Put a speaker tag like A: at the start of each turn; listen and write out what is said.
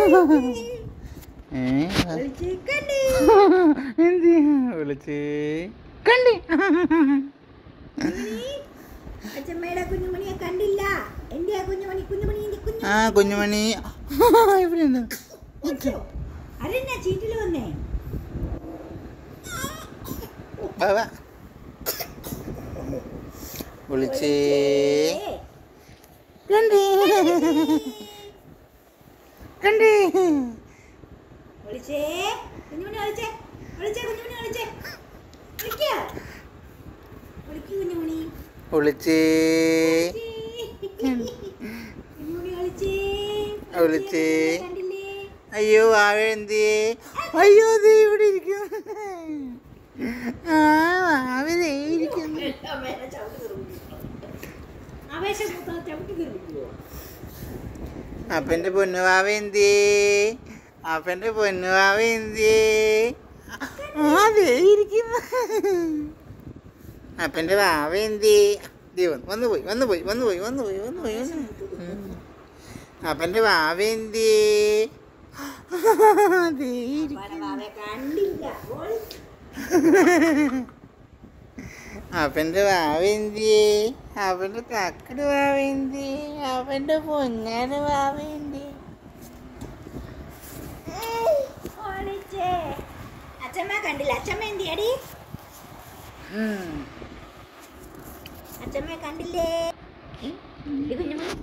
A: ഏ
B: വിളിച്ച് കണ്ടി
A: എന്ത് വിളിച്ച് കണ്ടി
B: അച്ഛമ്മയുടെ കുഞ്ഞുമണിയെ കണ്ടില്ല എന്റെ കുഞ്ഞുമണി കുഞ്ഞുമണി എന്റെ കുഞ്ഞു
A: ആ കുഞ്ഞുമണി ഇവിടെ ഉണ്ട്
B: അരെന്നാ ചീറ്റിൽ വന്നേ
A: വാ, വാ. വിളിച്ചേ
B: ഏ,
A: കണ്ടി കണ്ടി
B: വിളിച്ചേ കുഞ്ഞുമണി വിളിച്ചേ വിളിച്ചേ കുഞ്ഞുമണി വിളിച്ചേ വിളിക്ക വിളിക്ക് കുഞ്ഞുമണി
A: വിളിച്ചേ
B: കുഞ്ഞുമണി വിളിച്ചേ
A: വിളിച്ചേ.
B: കണ്ടില്ലേ
A: അയ്യോ വാഴ എന്തിയേ അയ്യോ ദേ ഇവിടെ ഇരിക്കുന്നു ആ വാവ ദേ ഇരിക്കുന്നു
B: ആവേശം മൂത്ത ചവിട്ടി കയറിക്കുവോ
A: അപ്പൻ്റെ പൊന്നുവാവ എന്തിയേ അപ്പൻ്റെ പൊന്നുവാവ എന്തിയേ ആ ദേ ഇരിക്കുന്നു അപ്പൻ്റെ വാവ എന്തിയേ ദേ വന്നു വന്നു പോയി വന്നു പോയി വന്നു പോയി വന്നു പോയി വന്നു പോയി വന്നു പോയി. ഉം. അപ്പൻ്റെ വാവ എന്തിയേ ദേ ഇരിക്കുന്നു
B: വാവെ കണ്ടില്ല ഓള്
A: അവന്റെ വാവന്തിയേ അവന്റെ തക്കട് വാവന്തിയേ അവന്റെ പൊന്നാന വാവന്തി
B: ഓളിച്ചേ അച്ഛമ്മ കണ്ടില്ല അച്ഛമ്മ എന്തിയടി അച്ഛമ്മ കണ്ടില്ലേ ഇത് കുഞ്ഞുമണി